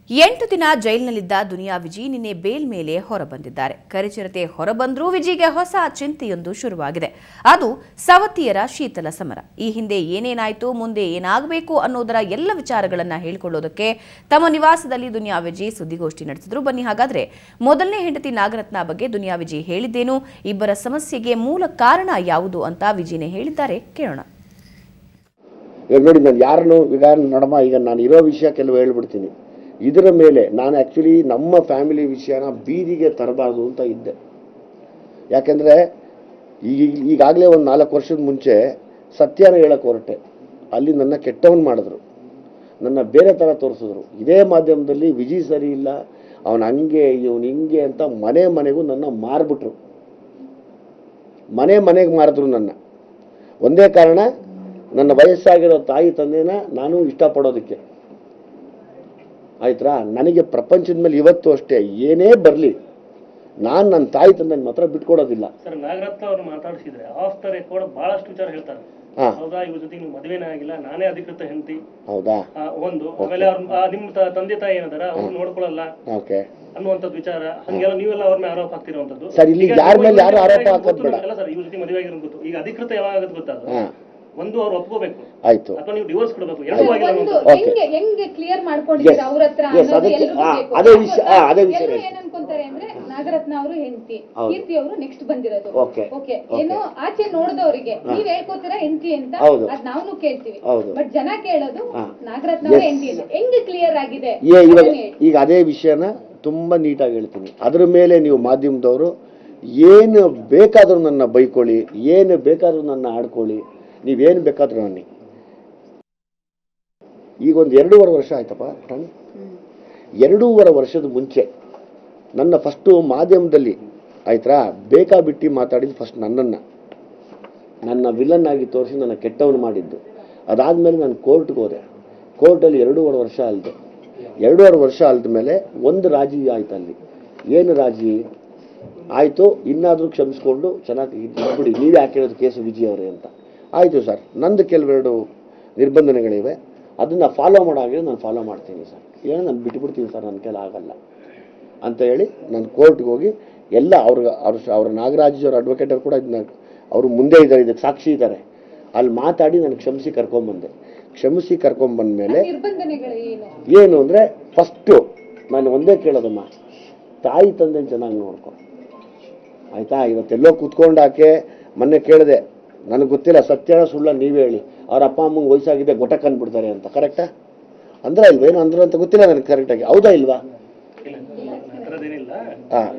ಎಂಟು ದಿನ ಜೈಲಿನಲ್ಲಿದ್ದ ದುನಿಯಾ ವಿಜಿ ನಿನ್ನೆ ಬೇಲ್ ಮೇಲೆ ಹೊರಬಂದಿದ್ದಾರೆ ಕರಿಚಿರತೆ ಹೊರಬಂದ್ರೂ ವಿಜಿಗೆ ಹೊಸ ಚಿಂತೆಯೊಂದು ಶುರುವಾಗಿದೆ ಅದು ಸವತಿಯರ ಶೀತಲ ಸಮರ ಈ ಹಿಂದೆ ಏನೇನಾಯ್ತು ಮುಂದೆ ಏನಾಗಬೇಕು ಅನ್ನೋದರ ಎಲ್ಲ ವಿಚಾರಗಳನ್ನ ಹೇಳಿಕೊಳ್ಳೋದಕ್ಕೆ ತಮ್ಮ ನಿವಾಸದಲ್ಲಿ ದುನಿಯಾ ವಿಜಿ ಸುದ್ದಿಗೋಷ್ಠಿ ನಡೆಸಿದ್ರು ಬನ್ನಿ ಹಾಗಾದ್ರೆ ಮೊದಲನೇ ಹೆಂಡತಿ ನಾಗರತ್ನ ಬಗ್ಗೆ ದುನಿಯಾ ವಿಜಿ ಹೇಳಿದ್ದೇನು ಇಬ್ಬರ ಸಮಸ್ಯೆಗೆ ಮೂಲ ಕಾರಣ ಯಾವುದು ಅಂತ ವಿಜಿನೇ ಹೇಳಿದ್ದಾರೆ ಕೇಳೋಣ ಈಗ ನೋಡಿ ನಾನು ಯಾರನ್ನು ಈಗ ನೋಡಮ್ಮ ಈಗ ನಾನು ಇರೋ ವಿಷಯ ಕೆಲವು ಹೇಳ್ಬಿಡ್ತೀನಿ ಇದರ ಮೇಲೆ ನಾನು ಆ್ಯಕ್ಚುಲಿ ನಮ್ಮ ಫ್ಯಾಮಿಲಿ ವಿಷಯನ ಬೀದಿಗೆ ತರಬಾರ್ದು ಅಂತ ಇದ್ದೆ ಯಾಕೆಂದರೆ ಈಗ ಈಗಾಗಲೇ ಒಂದು ನಾಲ್ಕು ವರ್ಷದ ಮುಂಚೆ ಸತ್ಯನ ಹೇಳಕ್ಕೆ ಹೊರಟೆ ಅಲ್ಲಿ ನನ್ನ ಕೆಟ್ಟವನ್ ಮಾಡಿದ್ರು ನನ್ನ ಬೇರೆ ಥರ ತೋರಿಸಿದ್ರು ಇದೇ ಮಾಧ್ಯಮದಲ್ಲಿ ವಿಜಿ ಸರಿ ಇಲ್ಲ ಅವನು ಹಂಗೆ ಇವನು ಹಿಂಗೆ ಅಂತ ಮನೆ ಮನೆಗೂ ನನ್ನ ಮಾರ್ಬಿಟ್ರು ಮನೆ ಮನೆಗೆ ಮಾರಿದ್ರು ನನ್ನ ಒಂದೇ ಕಾರಣ ನನ್ನ ವಯಸ್ಸಾಗಿರೋ ತಾಯಿ ತಂದೆನ ನಾನು ಇಷ್ಟಪಡೋದಕ್ಕೆ ಆಯ್ತಾ ನನಗೆ ಪ್ರಪಂಚದ ಮೇಲೆ ಇವತ್ತು ಅಷ್ಟೇ ಏನೇ ಬರಲಿ ನಾನು ನನ್ನ ತಾಯಿ ತಂದೆನ ಮಾತ್ರ ಬಿಟ್ಕೊಡೋದಿಲ್ಲ ಸರ್ ನಾಗರತ್ನ ಅವ್ರು ಮಾತಾಡಿಸಿದ್ರೆ ಆಫ್ ದ ರೆಕಾರ್ಡ್ ಬಹಳಷ್ಟು ವಿಚಾರ ಹೇಳ್ತಾರೆ ಹಾ. ಹೌದಾ ಇವ್ರ ಜೊತೆ ನೀವು ಮದುವೆನೇ ಆಗಿಲ್ಲ ನಾನೇ ಅಧಿಕೃತ ಹೆಂಡತಿ ಹೌದಾ ಒಂದು ಆಮೇಲೆ ಅವ್ರ ಆ, ನಿಮ್ ತ- ತಂದೆ ತಾಯಿ ಏನದಾರ ಅವ್ರು ನೋಡ್ಕೊಳಲ್ಲ ಓಕೆ ಅನ್ನುವಂಥದ್ದು ವಿಚಾರ ಹಂಗೆಲ್ಲ ನೀವೆಲ್ಲ ಅವ್ರ ಮೇಲೆ ಆರೋಪ ಹಾಕ್ತಿರುವಂತದ್ದು ಸರ್, ಇಲ್ಲಿ ಯಾರ ಮೇಲೆ ಯಾರು ಆರೋಪ ಹಾಕೋದ್ ಬೇಡ. ಅಲ್ಲ ಸರ್ ಇವ್ರ ಜೊತೆ ಮದುವೆ ಆಗಿರೋ ಗೊತ್ತು ಈಗ ಅಧಿಕೃತ ಯಾವಾಗ ಆಗುತ್ತೆ ಗೊತ್ತಾದ್ರು ಹಾ ಒಂದು ಅವ್ರು ಒಪ್ಕೋಬೇಕು ಆಯ್ತು ಅಥವಾ ನೀವು ಡಿವೋರ್ಸ್ ಕೊಡಬೇಕು ಎರಡೂ ಆಗಿಲ್ಲ ಒಂದು ಅನ್ನುವಂಥದ್ದು. Okay. ಹೆಂಗೆ ಹೆಂಗೆ ಕ್ಲಿಯರ್ ಮಾಡ್ಕೊಂಡಿದ್ದೀರಾ Yes. ಅವ್ರ ಹತ್ರ Yes, ಅನ್ನೋದು ಅದಕ್ಕೆ- ಎಲ್ರಿಗೂ ಆ, ಬೇಕು. ಅದೇ ವಿಷಯ- ಆ, ಅದೇ ವಿಷಯ ಎಲ್ರು ಹೇಳ್ತೀನಿ. ಏನ್ ಅನ್ಕೊಂತಾರೆ ಅಂದ್ರೆ ನಾಗರತ್ನ ಅವರು ಹೆಂಡತಿ ಹೌದು. ಕೀರ್ತಿ ಅವರು ನೆಕ್ಸ್ಟ್ ಬಂದಿರೋದು Okay. Okay Okay. ಏನೋ ಆಚೆ ನೋಡಿದವರಿಗೆ ನೀವ್ ಹೇಳ್ಕೊತೀರಾ ಹೆಂಡತಿ ಅಂತ ಹೌದು. ಅದ್ ನಾವು ಕೇಳ್ತೀವಿ ಹೌದು. ಬಟ್ ಜನ ಕೇಳೋದು ಹಾ. ನಾಗರತ್ನ ಅವರ Yes. ಹೆಂಡತಿ ಅಂತ ಹೆಂಗೆ ಕ್ಲಿಯರ್ ಆಗಿದೆ ಏ ಇವಾಗ ಅದನ್ನ ಹೇಳಿ. ಈಗ ಅದೇ ವಿಷಯನ ತುಂಬ ನೀಟಾಗಿ ಹೇಳ್ತೀನಿ ಅದ್ರ ಮೇಲೆ ನೀವು ಮಾಧ್ಯಮದವರು ಏನು ಬೇಕಾದರೂ ನನ್ನ ಬೈಕೊಳ್ಳಿ ಏನು ಬೇಕಾದರೂ ನನ್ನ ಆಡ್ಕೊಳ್ಳಿ ನೀವೇನು ಬೇಕಾದರೂ ಅನ್ನಿ ಈಗ ಒಂದು ಎರಡೂವರೆ ವರ್ಷ ಆಯ್ತಪ್ಪ ರಾಣಿ ಎರಡೂವರೆ ವರ್ಷದ ಮುಂಚೆ ನನ್ನ ಫಸ್ಟು ಮಾಧ್ಯಮದಲ್ಲಿ ಆಯ್ತಾ ಬೇಕಾ ಬಿಟ್ಟು ಮಾತಾಡಿದ್ದು ಫಸ್ಟ್ ನನ್ನನ್ನು ನನ್ನ ವಿಲನ್ ಆಗಿ ತೋರಿಸಿ ನನ್ನ ಕೆಟ್ಟವನು ಮಾಡಿದ್ದು ಅದಾದಮೇಲೆ ನಾನು ಕೋರ್ಟ್ಗೆ ಹೋದೆ ಕೋರ್ಟಲ್ಲಿ ಎರಡೂವರೆ ವರ್ಷ ಅಲ್ದೆ ಎರಡೂವರೆ ವರ್ಷ ಅಲ್ದ ಮೇಲೆ ಒಂದು ರಾಜಿ ಆಯ್ತು ಅಲ್ಲಿ ಏನು ರಾಜಿ ಆಯಿತು ಇನ್ನಾದರೂ ಕ್ಷಮಿಸ್ಕೊಂಡು ಚೆನ್ನಾಗಿ ಬಿಡಿ ನೀವೇ ಹಾಕಿರೋದು ಕೇಸು ವಿಜಯ್ ಅವರೇ ಅಂತ ಆಯಿತು ಸರ್ ನಂದು ಕೆಲವೆರಡು ನಿರ್ಬಂಧನೆಗಳಿವೆ ಅದನ್ನು ಫಾಲೋ ಮಾಡಾಗಿದ್ರೆ ನಾನು ಫಾಲೋ ಮಾಡ್ತೀನಿ ಸರ್ ಏನೋ ನಾನು ಬಿಟ್ಬಿಡ್ತೀನಿ ಸರ್ ನನ್ನ ಕೈಲಿ ಆಗಲ್ಲ ಅಂತ ಹೇಳಿ ನಾನು ಕೋರ್ಟ್ಗೆ ಹೋಗಿ ಎಲ್ಲ ಅವ್ರಿಗೆ ಅವ್ರ ಅವ್ರ ನಾಗರಾಜ್ ಅವ್ರ ಅಡ್ವೊಕೇಟ್ ಅವ್ರು ಕೂಡ ಇದನ್ನ ಅವರು ಮುಂದೆ ಇದ್ದಾರೆ ಇದಕ್ಕೆ ಸಾಕ್ಷಿ ಇದ್ದಾರೆ ಅಲ್ಲಿ ಮಾತಾಡಿ ನಾನು ಕ್ಷಮಿಸಿ ಕರ್ಕೊಂಬಂದೆ ಕ್ಷಮಿಸಿ ಕರ್ಕೊಂಬಂದ್ಮೇಲೆ ನಿರ್ಬಂಧನೆಗಳು ಏನು ಏನು ಅಂದರೆ ಫಸ್ಟು ನಾನು ಒಂದೇ ಕೇಳೋದಮ್ಮ ತಾಯಿ ತಂದೆ ಚೆನ್ನಾಗಿ ನೋಡ್ಕೊ ಆಯ್ತಾ ಇವತ್ತೆಲ್ಲೋ ಕೂತ್ಕೊಂಡು ಆಕೆ ಮೊನ್ನೆ ಕೇಳಿದೆ ನನಗೆ ಗೊತ್ತಿಲ್ಲ ಸತ್ಯನ ಸುಳ್ಳ ನೀವೇ ಹೇಳಿ ಅವ್ರ ಅಪ್ಪ ಅಮ್ಮಂಗೆ ವಯಸ್ಸಾಗಿದೆ ಗೊಟಕ್ ಅಂದ್ಬಿಡ್ತಾರೆ ಅಂತ ಕರೆಕ್ಟಾ ಅಂದ್ರೆ ಇಲ್ವಾ ಏನು ಅಂದ್ರು ಅಂತ ಗೊತ್ತಿಲ್ಲ ನನಗೆ ಕರೆಕ್ಟಾಗಿ ಹೌದಾ ಇಲ್ವಾ ಇಲ್ಲ ಆ ಥರದ್ದೇನಿಲ್ಲ ಹಾಂ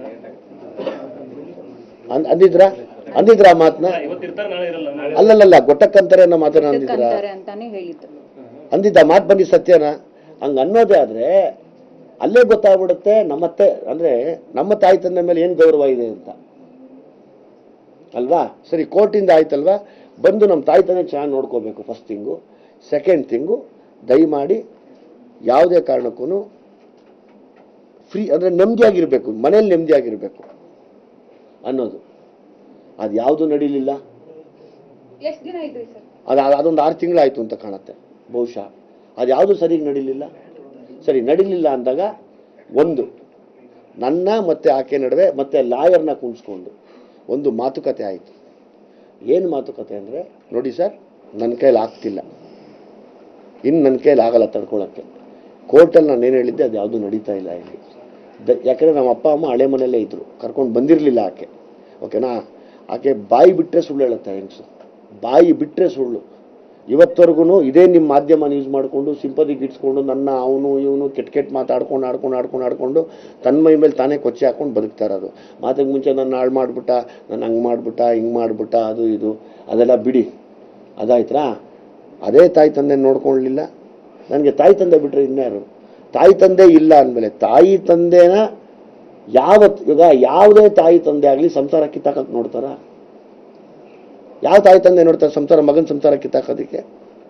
ಅಂದ್ ಅಂದಿದ್ರಾ ಅಂದಿದ್ರಾ ಆ ಮಾತನ್ನ ಇವತ್ತು ಇರ್ತಾರೆ ನಾಳೆ ಇರಲ್ಲ ನಾಳೆ ಅಲ್ಲಲ್ಲ ಗೊಟ್ಟಕ್ ಅಂತಾರೆ ಅನ್ನೋ ಮಾತನ್ನ ಅಂದಿದ್ರಾ ಅಂತಾನೆ ಹೇಳಿದ್ದು ಅಂದಿದ್ದ ಮಾತು ಬಂದಿ ಸತ್ಯನ ಹಂಗ ಅನ್ನೋದೇ ಆದ್ರೆ ಅಲ್ಲೇ ಗೊತ್ತಾಗ್ಬಿಡುತ್ತೆ ನಮ್ಮತ್ತೆ ಅಂದ್ರೆ ನಮ್ಮ ತಾಯಿ ತಂದೆ ಮೇಲೆ ಏನ್ ಗೌರವ ಇದೆ ಅಂತ ಅಲ್ವಾ ಸರಿ ಕೋರ್ಟಿಂದ ಆಯ್ತಲ್ವಾ ಬಂದು ನಮ್ಮ ತಾಯಿ ತಂದೆ ಚೆನ್ನಾಗಿ ನೋಡ್ಕೋಬೇಕು ಫಸ್ಟ್ ಥಿಂಗು ಸೆಕೆಂಡ್ ಥಿಂಗು ದಯಮಾಡಿ ಯಾವುದೇ ಕಾರಣಕ್ಕೂ ಫ್ರೀ ಅಂದ್ರೆ ನೆಮ್ಮದಿಯಾಗಿರ್ಬೇಕು ಮನೇಲಿ ನೆಮ್ಮದಿಯಾಗಿರ್ಬೇಕು ಅನ್ನೋದು ಅದು ಯಾವುದು ನಡೀಲಿಲ್ಲ ಎಷ್ಟ್ ದಿನ ಇದ್ರಿ ಸರ್ ಅದು ಅದೊಂದು ಆರು ತಿಂಗಳಾಯ್ತು ಅಂತ ಕಾಣುತ್ತೆ ಬಹುಶಃ ಅದು ಯಾವುದು ಸರಿಗೆ ನಡೀಲಿಲ್ಲ ಸರಿ ನಡೀಲಿಲ್ಲ ಅಂದಾಗ ಒಂದು ನನ್ನ ಮತ್ತೆ ಆಕೆ ನಡುವೆ ಮತ್ತೆ ಲಾಯರ್ನ ಕುಣಿಸ್ಕೊಂಡು ಒಂದು ಮಾತುಕತೆ ಆಯಿತು ಏನು ಮಾತುಕತೆ ಅಂದರೆ ನೋಡಿ ಸರ್ ನನ್ನ ಕೈಲಿ ಆಗ್ತಿಲ್ಲ ಇನ್ನು ನನ್ನ ಕೈಲಿ ಆಗಲ್ಲ ತಡ್ಕೊಳಕ್ಕೆ ಕೋರ್ಟಲ್ಲಿ ನಾನು ಏನು ಹೇಳಿದ್ದೆ ಅದು ಯಾವುದು ನಡೀತಾ ಇಲ್ಲ ಇಲ್ಲಿ ದ ಯಾಕಂದರೆ ನಮ್ಮ ಅಪ್ಪ ಅಮ್ಮ ಹಳೆ ಮನೆಯಲ್ಲೇ ಇದ್ದರು ಕರ್ಕೊಂಡು ಬಂದಿರಲಿಲ್ಲ ಆಕೆ ಓಕೆನಾ ಆಕೆ ಬಾಯಿ ಬಿಟ್ಟರೆ ಸುಳ್ಳು ಹೇಳುತ್ತೆ ಹೆಂಗಸು ಬಾಯಿ ಬಿಟ್ಟರೆ ಸುಳ್ಳು ಇವತ್ತವರೆಗೂ ಇದೇ ನಿಮ್ಮ ಮಾಧ್ಯಮ ಯೂಸ್ ಮಾಡಿಕೊಂಡು ಸಿಂಪದಿಗೆ ಇಟ್ಸ್ಕೊಂಡು ನನ್ನ ಅವನು ಇವನು ಕೆಟ್ಟ ಕೆಟ್ಟ ಮಾತಾಡ್ಕೊಂಡು ಆಡ್ಕೊಂಡು ಆಡ್ಕೊಂಡು ಆಡ್ಕೊಂಡು ತನ್ನ ಮೈ ಮೇಲೆ ತಾನೇ ಕೊಚ್ಚಿ ಹಾಕೊಂಡು ಬದುಕ್ತಾ ಇರೋದು ಮಾತಿಗೆ ಮುಂಚೆ ನನ್ನ ಹಾಳು ಮಾಡಿಬಿಟ್ಟ ನಾನು ಹಂಗೆ ಮಾಡಿಬಿಟ್ಟ ಹಿಂಗೆ ಮಾಡಿಬಿಟ್ಟ ಅದು ಇದು ಅದೆಲ್ಲ ಬಿಡಿ ಅದಾಯ್ತಾ ಅದೇ ತಾಯಿ ತಂದೆ ನೋಡ್ಕೊಳ್ಳಲಿಲ್ಲ ನನಗೆ ತಾಯಿ ತಂದೆ ಬಿಟ್ಟರೆ ಇನ್ಯಾರು ತಾಯಿ ತಂದೆ ಇಲ್ಲ ಅಂದಮೇಲೆ ತಾಯಿ ತಂದೆನ ಯಾವತ್ತು ಈಗ ಯಾವುದೇ ತಾಯಿ ತಂದೆ ಆಗಲಿ ಸಂಸಾರ ಕಿತ್ತಾಕಕ್ಕೆ ನೋಡ್ತಾರಾ ಯಾವ ತಾಯಿ ತಂದೆ ನೋಡ್ತಾರೆ ಸಂಸಾರ ಮಗನ ಸಂಸಾರ ಕಿತ್ತಾಕೋದಕ್ಕೆ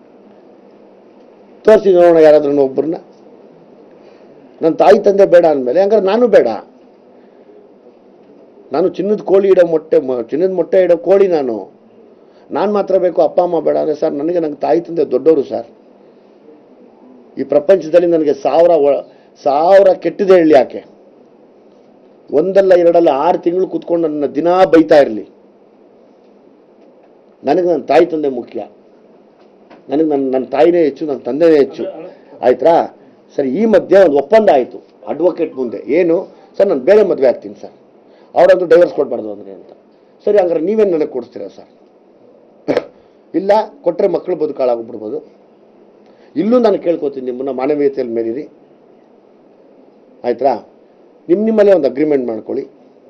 ತೋರಿಸಿ ನೋಡೋಣ ಯಾರಾದ್ರೂ ಒಬ್ಬರನ್ನ ನನ್ನ ತಾಯಿ ತಂದೆ ಬೇಡ ಅಂದಮೇಲೆ ಹಂಗಾರೆ ನಾನು ಬೇಡ ನಾನು ಚಿನ್ನದ ಕೋಳಿ ಇಡೋ ಮೊಟ್ಟೆ ಮ- ಚಿನ್ನದ ಮೊಟ್ಟೆ ಇಡೋ ಕೋಳಿ ನಾನು ನಾನು ಮಾತ್ರ ಬೇಕು ಅಪ್ಪ ಅಮ್ಮ ಬೇಡ ಅಂದರೆ ಸರ್ ನನಗೆ ನಂಗೆ ತಾಯಿ ತಂದೆ ದೊಡ್ಡವರು ಸರ್ ಈ ಪ್ರಪಂಚದಲ್ಲಿ ನನಗೆ ಸಾವಿರ ಒ- ಸಾವಿರ ಕೆಟ್ಟದೆ ಹೇಳಿ ಯಾಕೆ ಒಂದಲ್ಲ ಎರಡಲ್ಲ ಆರು ತಿಂಗಳು ಕುತ್ಕೊಂಡು ನನ್ನ ದಿನಾ ಬೈತಾ ಇರಲಿ ನನಗೆ ನನ್ನ ತಾಯಿ ತಂದೆ ಮುಖ್ಯ ನನಗೆ ನನ್ನ ನನ್ನ ತಾಯಿನೇ ಹೆಚ್ಚು ನನ್ನ ತಂದೆನೇ ಹೆಚ್ಚು ಆಯ್ತಾ ಸರ್ ಈ ಮಧ್ಯೆ ಒಂದು ಒಪ್ಪಂದ ಆಯಿತು ಅಡ್ವೊಕೇಟ್ ಮುಂದೆ ಏನು ಸರ್ ನಾನು ಬೇರೆ ಮದುವೆ ಆಗ್ತೀನಿ ಸರ್ ಅವರಂತೂ ಡೈವರ್ಸ್ ಕೊಡಬಾರ್ದು ಅಂದರೆ ಅಂತ ಸರಿ ಹಂಗಾರೆ ನೀವೇನು ನನಗೆ ಕೊಡಿಸ್ತೀರಾ ಸರ್ ಇಲ್ಲ ಕೊಟ್ಟರೆ ಮಕ್ಕಳು ಬದುಕಾಳಾಗ್ಬಿಡ್ಬೋದು ಇಲ್ಲೂ ನಾನು ಕೇಳ್ಕೊತೀನಿ ನಿಮ್ಮನ್ನ ಮಾನವೀಯತೆಯಲ್ಲಿ ಮೇಲಿರಿ ಆಯ್ತಾ ನಿಮ್ಮ ನಿಮ್ಮಲ್ಲೇ ಒಂದು ಅಗ್ರಿಮೆಂಟ್ ಮಾಡ್ಕೊಳ್ಳಿ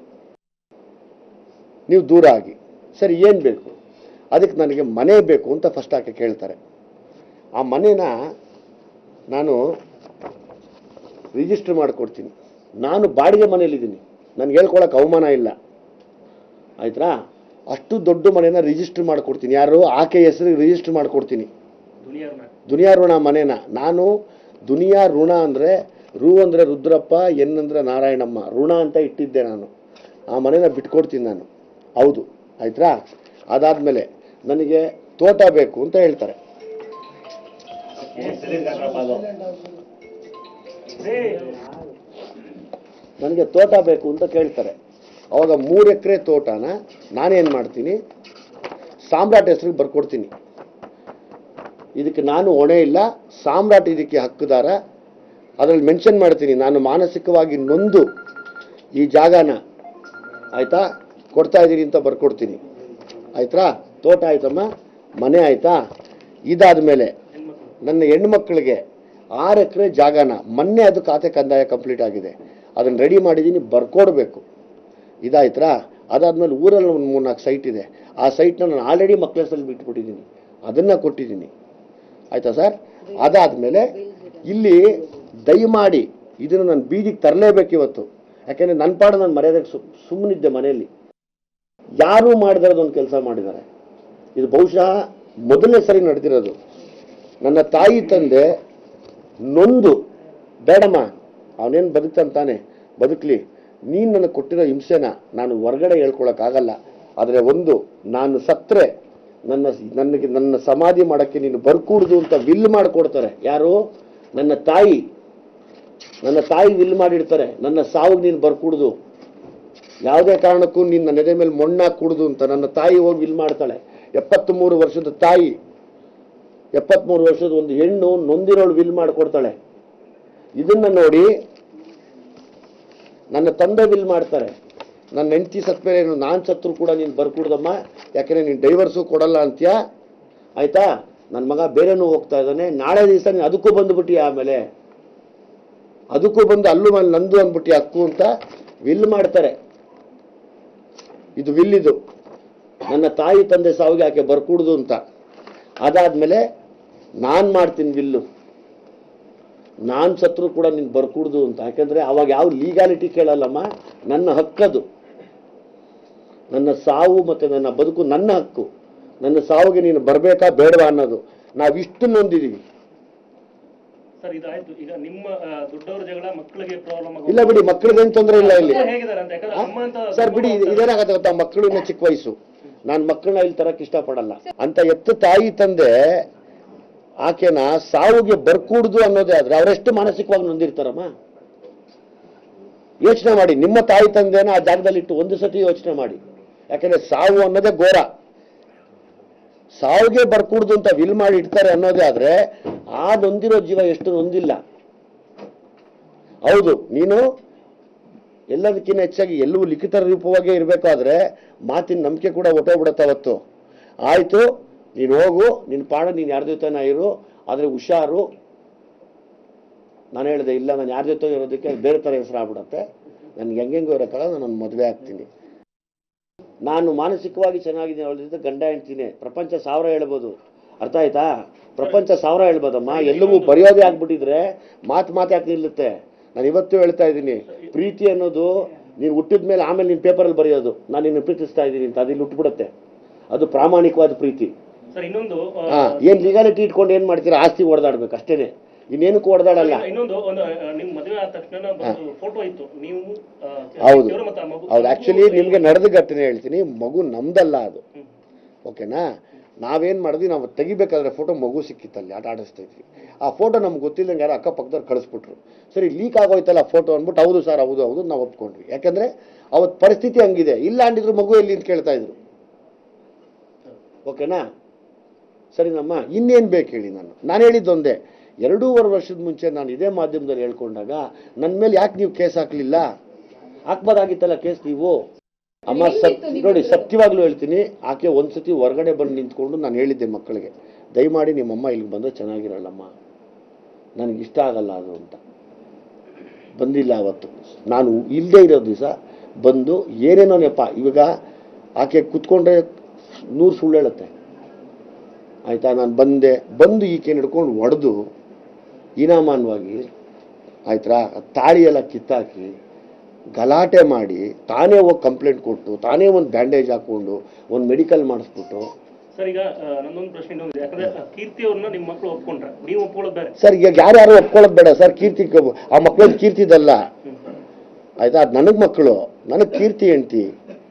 ನೀವು ದೂರ ಆಗಿ ಸರಿ ಏನು ಬೇಕು ಅದಕ್ಕೆ ನನಗೆ ಮನೆ ಬೇಕು ಅಂತ ಫಸ್ಟ್ ಆಕೆ ಕೇಳ್ತಾರೆ ಆ ಮನೇನ ನಾನು ರಿಜಿಸ್ಟರ್ ಮಾಡಿಕೊಡ್ತೀನಿ ನಾನು ಬಾಡಿಗೆ ಮನೇಲಿದ್ದೀನಿ ನನಗೆ ಹೇಳ್ಕೊಳಕ್ಕೆ ಅವಮಾನ ಇಲ್ಲ ಆಯ್ತಾ ಅಷ್ಟು ದೊಡ್ಡ ಮನೇನ ರಿಜಿಸ್ಟರ್ ಮಾಡಿಕೊಡ್ತೀನಿ ಯಾರು ಆಕೆ ಹೆಸರಿಗೆ ರಿಜಿಸ್ಟರ್ ಮಾಡಿಕೊಡ್ತೀನಿ ದುನಿಯಾರ್ನ ದುನಿಯಾ ಋಣ ಮನೇನ ನಾನು ದುನಿಯಾ ಋಣ ಅಂದರೆ ರು ಅಂದರೆ ರುದ್ರಪ್ಪ ಎನ್ ಅಂದರೆ ನಾರಾಯಣಮ್ಮ ಋಣ ಅಂತ ಇಟ್ಟಿದ್ದೆ ನಾನು ಆ ಮನೇನ ಬಿಟ್ಕೊಡ್ತೀನಿ ನಾನು ಹೌದು ಆಯ್ತಾ ಅದಾದಮೇಲೆ ನನಗೆ ತೋಟ ಬೇಕು ಅಂತ ಹೇಳ್ತಾರೆ ನನಗೆ ತೋಟ ಬೇಕು ಅಂತ ಕೇಳ್ತಾರೆ ಅವಾಗ ಮೂರು ಎಕರೆ ತೋಟನ ನಾನೇನು ಮಾಡ್ತೀನಿ ಸಾಮ್ರಾಟ್ ಹೆಸರಿಗೆ ಬರ್ಕೊಡ್ತೀನಿ ಇದಕ್ಕೆ ನಾನು ಹೊಣೆ ಇಲ್ಲ ಸಾಮ್ರಾಟ್ ಇದಕ್ಕೆ ಹಕ್ಕುದಾರ ಅದರಲ್ಲಿ ಮೆನ್ಷನ್ ಮಾಡ್ತೀನಿ ನಾನು ಮಾನಸಿಕವಾಗಿ ನೊಂದು ಈ ಜಾಗನ ಆಯ್ತಾ ಕೊಡ್ತಾ ಇದ್ದೀನಿ ಅಂತ ಬರ್ಕೊಡ್ತೀನಿ ಆಯ್ತಾ ತೋಟ ಆಯ್ತಮ್ಮ ಮನೆ ಆಯ್ತಾ ಇದಾದ ಮೇಲೆ ನನ್ನ ಹೆಣ್ಮಕ್ಳಿಗೆ ಆರು ಎಕರೆ ಜಾಗನ ಮೊನ್ನೆ ಅದು ಖಾತೆ ಕಂದಾಯ ಕಂಪ್ಲೀಟ್ ಆಗಿದೆ ಅದನ್ನು ರೆಡಿ ಮಾಡಿದ್ದೀನಿ ಬರ್ಕೊಡ್ಬೇಕು ಇದಾಯ್ತಾ ಅದಾದ್ಮೇಲೆ ಊರಲ್ಲಿ ಒಂದು ಮೂರ್ನಾಲ್ಕು ಸೈಟ್ ಇದೆ ಆ ಸೈಟ್ನ ನಾನು ಆಲ್ರೆಡಿ ಮಕ್ಕಳ ಹೆಸರಲ್ಲಿ ಬಿಟ್ಬಿಟ್ಟಿದ್ದೀನಿ ಅದನ್ನು ಕೊಟ್ಟಿದ್ದೀನಿ ಆಯ್ತಾ ಸರ್ ಅದಾದಮೇಲೆ ಇಲ್ಲಿ ದಯಮಾಡಿ ಇದನ್ನು ನಾನು ಬೀದಿಗೆ ತರಲೇಬೇಕು ಇವತ್ತು ಯಾಕೆಂದರೆ ನನ್ನ ಪಾಡು ನಾನು ಮರ್ಯಾದೆಗೆ ಸು ಸುಮ್ಮನಿದ್ದೆ ಮನೆಯಲ್ಲಿ ಯಾರೂ ಮಾಡಿದಾರದ ಒಂದು ಕೆಲಸ ಮಾಡಿದ್ದಾರೆ ಇದು ಬಹುಶಃ ಮೊದಲನೇ ಸರಿ ನಡೆದಿರೋದು ನನ್ನ ತಾಯಿ ತಂದೆ ನೊಂದು ಬೇಡಮ್ಮ ಅವನೇನು ಬದುಕ್ತಾನೆ ಬದುಕಲಿ ನೀನು ನನಗೆ ಕೊಟ್ಟಿರೋ ಹಿಂಸೆನ ನಾನು ಹೊರಗಡೆ ಹೇಳ್ಕೊಳಕ್ಕಾಗಲ್ಲ ಆದರೆ ಒಂದು ನಾನು ಸತ್ರೆ ನನ್ನ ನನಗೆ ನನ್ನ ಸಮಾಧಿ ಮಾಡೋಕ್ಕೆ ನೀನು ಬರ್ಕೂಡ್ದು ಅಂತ ವಿಲ್ ಮಾಡಿಕೊಡ್ತಾರೆ ಯಾರು ನನ್ನ ತಾಯಿ ನನ್ನ ತಾಯಿ ವಿಲ್ ಮಾಡಿರ್ತಾರೆ ನನ್ನ ಸಾವಿಗೆ ನೀನು ಬರ್ಕೂಡ್ದು ಯಾವುದೇ ಕಾರಣಕ್ಕೂ ನೀನು ನನ್ನ ಎದೆ ಮೇಲೆ ಮೊಣ್ಣಾಕ್ ಕುಡ್ದು ಅಂತ ನನ್ನ ತಾಯಿ ಹೋಗಿ ವಿಲ್ ಮಾಡ್ತಾಳೆ ಎಪ್ಪತ್ತ್ಮೂರು ವರ್ಷದ ತಾಯಿ ಎಪ್ಪತ್ತ್ಮೂರು ವರ್ಷದ ಒಂದು ಹೆಣ್ಣು ನೊಂದಿರೋಳು ವಿಲ್ ಮಾಡಿಕೊಡ್ತಾಳೆ ಇದನ್ನ ನೋಡಿ ನನ್ನ ತಂದೆ ವಿಲ್ ಮಾಡ್ತಾರೆ ನನ್ನ ಹೆಂಡತಿ ಸತ್ ಮೇಲೆ ಏನು ನಾನು ಸತ್ರು ಕೂಡ ನೀನು ಬರ್ಕೂಡ್ದಮ್ಮ ಯಾಕಂದ್ರೆ ನೀನು ಡೈವರ್ಸು ಕೊಡಲ್ಲ ಅಂತ್ಯಾ ಆಯ್ತಾ ನನ್ನ ಮಗ ಬೇರೆನೂ ಹೋಗ್ತಾ ಇದ್ದಾನೆ ನಾಳೆ ದಿವಸ ನೀನು ಅದಕ್ಕೂ ಬಂದುಬಿಟ್ಟಿ ಆಮೇಲೆ ಅದಕ್ಕೂ ಬಂದು ಅಲ್ಲೂ ಮೇಲೆ ನಂದು ಅಂದ್ಬಿಟ್ಟು ಹಕ್ಕು ಅಂತ ವಿಲ್ ಮಾಡ್ತಾರೆ ಇದು ವಿಲ್ ಇದು ನನ್ನ ತಾಯಿ ತಂದೆ ಸಾವಿಗೆ ಆಕೆ ಬರ್ಕೂಡ್ದು ಅಂತ ಅದಾದ್ಮೇಲೆ ನಾನು ಮಾಡ್ತೀನಿ ವಿಲ್ಲು ನಾನು ಸತ್ರು ಕೂಡ ನೀನು ಬರ್ಕೂಡ್ದು ಅಂತ ಯಾಕಂದ್ರೆ ಅವಾಗ ಯಾವ ಲೀಗಾಲಿಟಿ ಕೇಳಲ್ಲಮ್ಮ ನನ್ನ ಹಕ್ಕದು ನನ್ನ ಸಾವು ಮತ್ತೆ ನನ್ನ ಬದುಕು ನನ್ನ ಹಕ್ಕು ನನ್ನ ಸಾವಿಗೆ ನೀನು ಬರಬೇಕಾ ಬೇಡವಾ ಅನ್ನೋದು ನಾವಿಷ್ಟು ನೊಂದಿದೀವಿ ಸರ್ ಇದಾಯ್ತು ಈಗ ನಿಮ್ಮ ಆ, ದೊಡ್ಡವ್ರ ಜಗಳ ಮಕ್ಕಳಿಗೆ ಪ್ರಾಬ್ಲಮ್ ಇಲ್ಲ ಬಿಡಿ ಮಕ್ಕಳಿಗೇನು ತೊಂದರೆ ಇಲ್ಲ ಇಲ್ಲಿ ಹೇಗಿದ್ದಾರೆ ಅಂತ ಯಾಕಂದ್ರೆ ಅಮ್ಮ ಅಂತ ಸರ್ ಬಿಡಿ ಇದು- ಇದೇನಾಗತ್ತೆ ಗೊತ್ತಾ ಮಕ್ಕಳು ಇನ್ನ ಚಿಕ್ಕ ವಯಸ್ಸು ನಾನು ಮಕ್ಕಳನ್ನ ಇಲ್ಲಿ ತರಕ್ ಇಷ್ಟಪಡಲ್ಲ ಅಂತ ಎತ್ತು ತಾಯಿ ತಂದೆ ಆಕೆನ ಸಾವಿಗೆ ಬರ್ಕೂಡ್ದು ಅನ್ನೋದೇ ಆದ್ರೆ ಅವರೆಷ್ಟು ಮಾನಸಿಕವಾಗಿ ನೊಂದಿರ್ತಾರಮ್ಮ ಯೋಚನೆ ಮಾಡಿ ನಿಮ್ಮ ತಾಯಿ ತಂದೆನ ಆ ಜಾಗದಲ್ಲಿ ಇಟ್ಟು ಒಂದು ಸತಿ ಯೋಚನೆ ಮಾಡಿ ಯಾಕಂದ್ರೆ ಸಾವು ಅನ್ನೋದೇ ಘೋರ ಸಾವಿಗೆ ಬರ್ಕೂಡ್ದು ಅಂತ ವಿಲ್ ಮಾಡಿ ಇಡ್ತಾರೆ ಅನ್ನೋದೇ ಆದ್ರೆ ಆ ನೊಂದಿರೋ ಜೀವ ಎಷ್ಟು ನೊಂದಿಲ್ಲ ಹೌದು ನೀನು ಎಲ್ಲದಕ್ಕಿಂತ ಹೆಚ್ಚಾಗಿ ಎಲ್ಲವೂ ಲಿಖಿತ ರೂಪವಾಗೇ ಇರಬೇಕಾದ್ರೆ ಮಾತಿನ ನಂಬಿಕೆ ಕೂಡ ಹೊಟ್ಟೋಗ್ಬಿಡತ್ತೆ ಅವತ್ತು ಆಯ್ತು ನೀನು ಹೋಗು ನಿನ್ನ ಪಾಡ ನೀನು ಯಾರ ಜೊತೆನ ಇರು ಆದರೆ ಹುಷಾರು ನಾನು ಹೇಳಿದೆ ಇಲ್ಲ ನಾನು ಯಾರ ಜೊತೆ ಇರೋದಕ್ಕೆ ಬೇರೆ ಥರ ಹೆಸರು ಆಗ್ಬಿಡತ್ತೆ ನನಗೆ ಹೆಂಗೆಂಗೋ ಇರೋಕ್ಕಲ್ಲ ನಾನು ಮದುವೆ ಆಗ್ತೀನಿ ನಾನು ಮಾನಸಿಕವಾಗಿ ಚೆನ್ನಾಗಿದ್ದೀನಿ ಅವಳ ಜೊತೆ ಗಂಡ ಹೆಂಡ್ತೀನಿ ಪ್ರಪಂಚ ಸಾವಿರ ಹೇಳ್ಬೋದು ಅರ್ಥ ಆಯ್ತಾ ಪ್ರಪಂಚ ಸಾವಿರ ಹೇಳ್ಬೋದಮ್ಮ ಎಲ್ಲವೂ ಬರೆಯೋದೇ ಆಗ್ಬಿಟ್ಟಿದ್ರೆ ಮಾತು ಮಾತು ಯಾಕೆ ನಿಲ್ಲುತ್ತೆ ನಾನು ಇವತ್ತು ಹೇಳ್ತಾ ಇದ್ದೀನಿ ಪ್ರೀತಿ ಅನ್ನೋದು ನೀನು ಹುಟ್ಟಿದ ಮೇಲೆ ಆಮೇಲೆ ನಿನ್ನ ಪೇಪರಲ್ಲಿ ಬರೆಯೋದು ನಾನು ನಿನ್ನ ಪ್ರೀತಿಸ್ತಾ ಇದ್ದೀನಿ ಅಂತ ಅದು ಇಲ್ಲಿ ಹುಟ್ಬಿಡುತ್ತೆ ಅದು ಪ್ರಾಮಾಣಿಕವಾದ ಪ್ರೀತಿ ಸರ್ ಇನ್ನೊಂದು ಆ, ಹಾ ಏನ್ ಲೀಗಾಲಿಟಿ ಇಟ್ಕೊಂಡು ಏನ್ ಮಾಡ್ತೀರಾ ಆಸ್ತಿ ಹೊಡೆದಾಡ್ಬೇಕು ಅಷ್ಟೇನೆ ಇನ್ನೇನಕ್ಕೂ ಹೊಡೆದಾಡಲ್ಲ ಇನ್ನೊಂದು ಒಂದು ಆ, ನಿಮ್ ಮದುವೆ ಆದ ತಕ್ಷಣ ಒಂದು ಫೋಟೋ ಇತ್ತು ನೀವು ಆ, ಹೌದು ಇವ್ರು ಮತ್ತೆ ಆ ಮಗು ಹೌದು ಆಕ್ಚುಲಿ ನಿಮ್ಗೆ ನಡೆದ ಘಟನೆ ಹೇಳ್ತೀನಿ ಮಗು ನಮ್ದಲ್ಲ ಅದು ಓಕೆನಾ ನಾವೇನು ಮಾಡಿದ್ವಿ ನಾವು ತೆಗಿಬೇಕಾದ್ರೆ ಫೋಟೋ ಮಗು ಸಿಕ್ಕಿತ್ತಲ್ಲಿ ಆಟ ಆಡಿಸ್ತಾ ಇದ್ವಿ ಆ ಫೋಟೋ ನಮ್ಗೆ ಗೊತ್ತಿಲ್ಲದಂಗೆ ಯಾರೋ ಅಕ್ಕಪಕ್ಕದವ್ರು ಕಳಿಸ್ಬಿಟ್ರು ಸರಿ ಲೀಕ್ ಆಗೋಯ್ತಲ್ಲ ಫೋಟೋ ಅಂದ್ಬಿಟ್ಟು ಹೌದು ಸರ್ ಹೌದು ಹೌದು ನಾವು ಒಪ್ಕೊಂಡ್ವಿ ಯಾಕಂದರೆ ಅವತ್ತು ಪರಿಸ್ಥಿತಿ ಹಂಗಿದೆ ಇಲ್ಲ ಅಂದಿದ್ರು ಮಗು ಎಲ್ಲಿ ಅಂತ ಕೇಳ್ತಾ ಇದ್ರು ಓಕೆನಾ ಸರಿನಮ್ಮ ಇನ್ನೇನು ಬೇಕು ಹೇಳಿ ನಾನು ನಾನು ಹೇಳಿದ್ದೊಂದೇ ಎರಡೂವರೆ ವರ್ಷದ ಮುಂಚೆ ನಾನು ಇದೇ ಮಾಧ್ಯಮದಲ್ಲಿ ಹೇಳ್ಕೊಂಡಾಗ ನನ್ನ ಮೇಲೆ ಯಾಕೆ ನೀವು ಕೇಸ್ ಹಾಕಲಿಲ್ಲ ಹಾಕ್ಬೋದಾಗಿತ್ತಲ್ಲ ಕೇಸ್ ನೀವು ಅಮ್ಮ ಸತ್ ನೋಡಿ ಸತ್ಯವಾಗ್ಲೂ ಹೇಳ್ತೀನಿ ಆಕೆ ಒಂದ್ಸತಿ ಹೊರಗಡೆ ಬಂದು ನಿಂತ್ಕೊಂಡು ನಾನು ಹೇಳಿದ್ದೆ ಮಕ್ಕಳಿಗೆ ದಯಮಾಡಿ ನಿಮ್ಮಮ್ಮ ಇಲ್ಲಿಗೆ ಬಂದರೆ ಚೆನ್ನಾಗಿರಲ್ಲಮ್ಮ ನನಗೆ ಇಷ್ಟ ಆಗಲ್ಲ ಅದು ಅಂತ ಬಂದಿಲ್ಲ ಅವತ್ತು ನಾನು ಇಲ್ಲದೆ ಇರೋ ದಿವಸ ಬಂದು ಏನೇನೋ ನೆಪ ಇವಾಗ ಆಕೆ ಕುತ್ಕೊಂಡ್ರೆ ನೂರು ಸುಳ್ಳು ಹೇಳುತ್ತೆ ಆಯಿತಾ ನಾನು ಬಂದೆ ಬಂದು ಈಕೆ ಹಿಡ್ಕೊಂಡು ಹೊಡೆದು ಇನಾಮಾನವಾಗಿ ಆಯ್ತಾ ತಾಳಿ ಎಲ್ಲ ಕಿತ್ತಾಕಿ ಗಲಾಟೆ ಮಾಡಿ ತಾನೇ ಹೋಗಿ ಕಂಪ್ಲೇಂಟ್ ಕೊಟ್ಟು ತಾನೇ ಒಂದು ಬ್ಯಾಂಡೇಜ್ ಹಾಕ್ಕೊಂಡು ಒಂದು ಮೆಡಿಕಲ್ ಮಾಡಿಸ್ಬಿಟ್ಟು ಸರ್ ಈಗ ಆ, ನನ್ನೊಂದು ಪ್ರಶ್ನೆ ಇನ್ನೊಂದಿದೆ ಯಾಕಂದ್ರೆ ಆ, ಕೀರ್ತಿ ಅವ್ರನ್ನ ನಿಮ್ಮ ಮಕ್ಕಳು ಒಪ್ಕೊಂಡ್ರ ನೀವು ಒಪ್ಕೊಳ್ಳೋದು ಬೇರೆ ಸರ್ ಈಗ ಯಾರ್ಯಾರು ಒಪ್ಕೊಳ್ಳೋದು ಬೇಡ ಸರ್ ಕೀರ್ತಿ ಕ- ಆ ಮಕ್ಕಳದ್ದು ಕೀರ್ತಿದಲ್ಲ ಆಯ್ತಾ ಅದು ನನಗೆ ಮಕ್ಕಳು ನನಗೆ ಕೀರ್ತಿ ಹೆಂಡ್ತಿ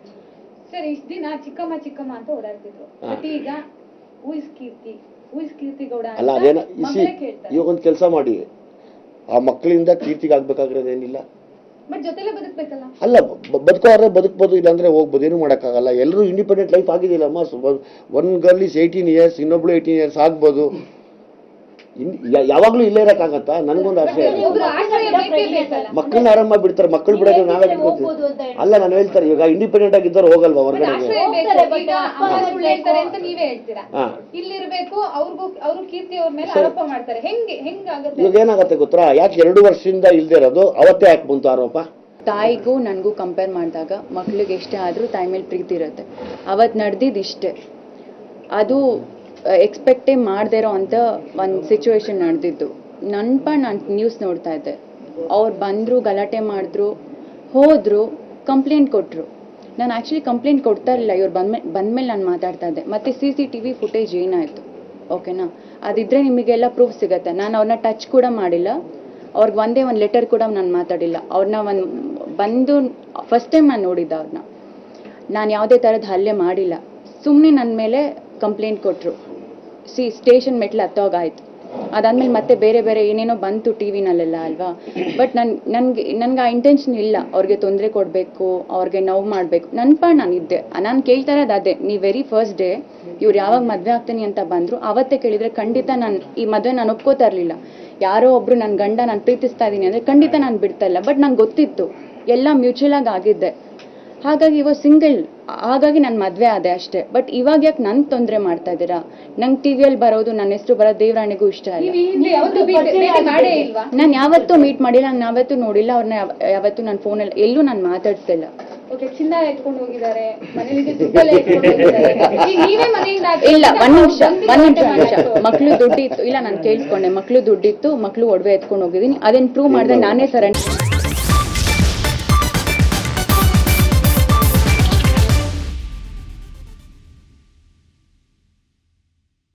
ಸರ್ ಇಷ್ಟ ದಿನ ಚಿಕ್ಕಮ್ಮ ಚಿಕ್ಕಮ್ಮ ಅಂತ ಓಡಾಡ್ತಿದ್ರು ಹಾ. ಬಟ್ ಈಗ who is Keerthi who is Keerthi Gowda ಅಲ್ಲ ಅಂತ ಅದೇನ ಇಸಿ ಮಗಳೇ ಕೇಳ್ತಾರೆ ಇವಾಗ ಒಂದು ಕೆಲಸ ಮಾಡಿ ಆ ಮಕ್ಕಳಿಂದ ಕೀರ್ತಿಗೆ ಆಗ್ಬೇಕಾಗಿರೋದೇನಿಲ್ಲ ಬಟ್ ಜೊತೆಲೆ ಬದುಕ್ಬೇಕಲ್ಲ ಅಲ್ಲ ಬ- ಬದುಕೋದ್ರೆ ಬದುಕ್ಬೋದು ಇಲ್ಲಾಂದ್ರೆ ಹೋಗ್ಬೋದು ಏನು ಮಾಡೋಕ್ಕಾಗಲ್ಲ ಎಲ್ಲರೂ ಇಂಡಿಪೆಂಡೆಂಟ್ ಲೈಫ್ ಆಗಿದೆಯಲ್ಲಮ್ಮ one girl is eighteen years ಇನ್ನೊಬ್ಳು ಏಯ್ಟೀನ್ ಇಯರ್ಸ್ ಆಗ್ಬೋದು ಇನ್ ಯಾ- ಯಾವಾಗ್ಲೂ ಇಲ್ಲೇ ಇರಕ್ಕಾಗತ್ತಾ ನನಗೊಂದು ಆಸೆ ಇದೆ. ಒಬ್ರು ಆಶ್ರಯ ಬೇಕೇ ಬೇಕಲ್ಲ ಮಕ್ಕಳನ್ನ ಆರಾಮಾಗಿ ಬಿಡ್ತಾರೆ ಮಕ್ಕಳು ಬಿಡೋದು ನಾವೇ ಬಿಟ್ಕೊತೀವಿ ಅಲ್ಲ ನಾನು ಹೇಳ್ತಾರೆ ಈಗ ಇಂಡಿಪೆಂಡೆಂಟ್ ಆಗಿದ್ದವ್ರು ಹೋಗಲ್ವಾ ಬಟ್ ಹೊರಗಡೆಗೆ ಆಶ್ರಯ ಬೇಕು ಈಗ ಅಮ್ಮ ಸುಳ್ಳು ಹೇಳ್ತಾರೆ ಅಂತ ನೀವೇ ಹೇಳ್ತೀರಾ ಹಾ ಇಲ್ಲಿರ್ಬೇಕು ಅವ್ರಿಗೂ ಅವರು ಕೀರ್ತಿ ಅವ್ರ ಮೇಲೆ ಆರೋಪ ಮಾಡ್ತಾರೆ ಹೆಂಗೆ ಹೆಂಗಾಗುತ್ತೆ ಇವಾಗ ಏನಾಗತ್ತೆ ಗೊತ್ತಾ ಯಾಕೆ ಎರಡು ವರ್ಷದಿಂದ ಇಲ್ದೇ ಇರೋದು ಅವತ್ತೇ ಯಾಕೆ ಬಂತು ಆರೋಪ ತಾಯಿಗೂ ನನಗೂ ಕಂಪೇರ್ ಮಾಡಿದಾಗ ಮಕ್ಳಿಗೆ ಎಷ್ಟೇ ಆದರೂ ತಾಯಿ ಮೇಲೆ ಪ್ರೀತಿ ಇರುತ್ತೆ ಅವತ್ತು ನಡೆದಿದ್ದು ಇಷ್ಟೇ ಅದು ಎಕ್ಸ್ಪೆಕ್ಟೇ ಮಾಡದೇ ಇರೋ ಅಂಥ ಒಂದು ಸಿಚುವೇಶನ್ ನಡೆದಿದ್ದು ನನ್ಪ ನಾನು ನ್ಯೂಸ್ ನೋಡ್ತಾ ಇದ್ದೆ ಅವ್ರು ಬಂದರು ಗಲಾಟೆ ಮಾಡಿದ್ರು ಹೋದರು ಕಂಪ್ಲೇಂಟ್ ಕೊಟ್ಟರು ನಾನು ಆ್ಯಕ್ಚುಲಿ ಕಂಪ್ಲೇಂಟ್ ಕೊಡ್ತಾ ಇರಲಿಲ್ಲ ಇವ್ರು ಬಂದ್ಮೇಲೆ ಬಂದಮೇಲೆ ನಾನು ಮಾತಾಡ್ತಾ ಇದ್ದೆ ಮತ್ತು C C T V footage ಏನಾಯಿತು ಓಕೆನಾ ಅದಿದ್ರೆ ನಿಮಗೆಲ್ಲ ಪ್ರೂಫ್ ಸಿಗತ್ತೆ ನಾನು ಅವ್ರನ್ನ ಟಚ್ ಕೂಡ ಮಾಡಿಲ್ಲ ಅವ್ರಿಗೆ ಒಂದೇ ಒಂದು ಲೆಟರ್ ಕೂಡ ನಾನು ಮಾತಾಡಿಲ್ಲ ಅವ್ರನ್ನ ಒಂದು ಬಂದು ಫಸ್ಟ್ ಟೈಮ್ ನಾನು ನೋಡಿದ್ದೆ ಅವ್ರನ್ನ ನಾನು ಯಾವುದೇ ಥರದ ಹಲ್ಲೆ ಮಾಡಿಲ್ಲ ಸುಮ್ಮನೆ ನನ್ನ ಮೇಲೆ ಕಂಪ್ಲೇಂಟ್ ಕೊಟ್ಟರು ಸಿ ಸ್ಟೇಷನ್ ಮೆಟ್ಲು ಹತ್ತೋಗಾಯ್ತು ಅದಾದ್ಮೇಲೆ ಮತ್ತೆ ಬೇರೆ ಬೇರೆ ಏನೇನೋ ಬಂತು ಟಿ ವಿನಲ್ಲೆಲ್ಲ ಅಲ್ವಾ ಬಟ್ ನನ್ ನನಗೆ ನನಗೆ ಆ ಇಂಟೆನ್ಷನ್ ಇಲ್ಲ ಅವ್ರಿಗೆ ತೊಂದರೆ ಕೊಡಬೇಕು ಅವ್ರಿಗೆ ನೋವು ಮಾಡಬೇಕು ನನ್ನ ಪಾಡ್ ನಾನು ಇದ್ದೆ ನಾನು ಕೇಳ್ತಾ ಇರೋದು ಅದೇ ನೀ ವೆರಿ ಫಸ್ಟ್ ಡೇ ಇವ್ರು ಯಾವಾಗ ಮದುವೆ ಆಗ್ತೀನಿ ಅಂತ ಬಂದರು ಅವತ್ತೇ ಕೇಳಿದರೆ ಖಂಡಿತ ನಾನು ಈ ಮದುವೆ ನಾನು ಒಪ್ಕೋತಾ ಇರಲಿಲ್ಲ ಯಾರೋ ಒಬ್ರು ನನ್ನ ಗಂಡ ನಾನು ಪ್ರೀತಿಸ್ತಾ ಇದ್ದೀನಿ ಅಂದರೆ ಖಂಡಿತ ನಾನು ಬಿಡ್ತಾ ಇಲ್ಲ ಬಟ್ ನಂಗೆ ಗೊತ್ತಿತ್ತು ಎಲ್ಲ ಮ್ಯೂಚುವಲ್ ಆಗಿ ಆಗಿದ್ದೆ ಹಾಗಾಗಿ ಇವಾಗ ಸಿಂಗಲ್ ಹಾಗಾಗಿ ನಾನು ಮದುವೆ ಆದೆ ಅಷ್ಟೇ ಬಟ್ ಇವಾಗ ಯಾಕೆ ನನ್ ತೊಂದರೆ ಮಾಡ್ತಾ ಇದ್ದೀರಾ ನಂಗೆ ಟಿವಿಯಲ್ಲಿ ಬರೋದು ನನ್ನ ಹೆಸರು ಬರೋ ದೇವರಾಣಿಗೂ ಇಷ್ಟ ಇಲ್ಲ ನೀವು ಈ ಹಿಂದೆ ಯಾವತ್ತೂ ಭೇಟಿ ಭೇಟಿ ಮಾಡೇ ಇಲ್ವಾ ನಾನು ಯಾವತ್ತೂ ಮೀಟ್ ಮಾಡಿಲ್ಲ ನಾನು ಯಾವತ್ತೂ ನೋಡಿಲ್ಲ ಅವ್ರನ್ನ ಯಾವತ್ತೂ ನನ್ನ ಫೋನಲ್ಲಿ ಎಲ್ಲೂ ನಾನು ಮಾತಾಡ್ಸಿಲ್ಲ ಓಕೆ ಚಿನ್ನ ಎತ್ಕೊಂಡು ಹೋಗಿದ್ದಾರೆ ಮನೇಲಿಗೆ ದುಡ್ಡೆಲ್ಲ ಎತ್ಕೊಂಡು ಹೋಗಿದ್ದಾರೆ ಈಗ ನೀವೇ ಮನೆಯಿಂದ ಆಚೆ ಇಲ್ಲ ಹೋಗಿದ್ದ ಒಂದ್ ನಿಮಿಷ ಬಂದು ಒಂದ್ ನಿಮಿಷ ಗಲಾಟೆ ನಿಮಿಷ ಮಾಡೋದು. ಮಕ್ಳು ದುಡ್ಡಿತ್ತು ಇಲ್ಲ ನಾನು ಕೇಳಿಸ್ಕೊಂಡೆ ಮಕ್ಳು ದುಡ್ಡಿತ್ತು ಮಕ್ಳು ಒಡವೆ ಎತ್ಕೊಂಡು ಹೋಗಿದ್ದೀನಿ ಅದನ್ನ ಪ್ರೂವ್ ಮಾಡಿದ್ರೆ ನಾನೇ ಸರ್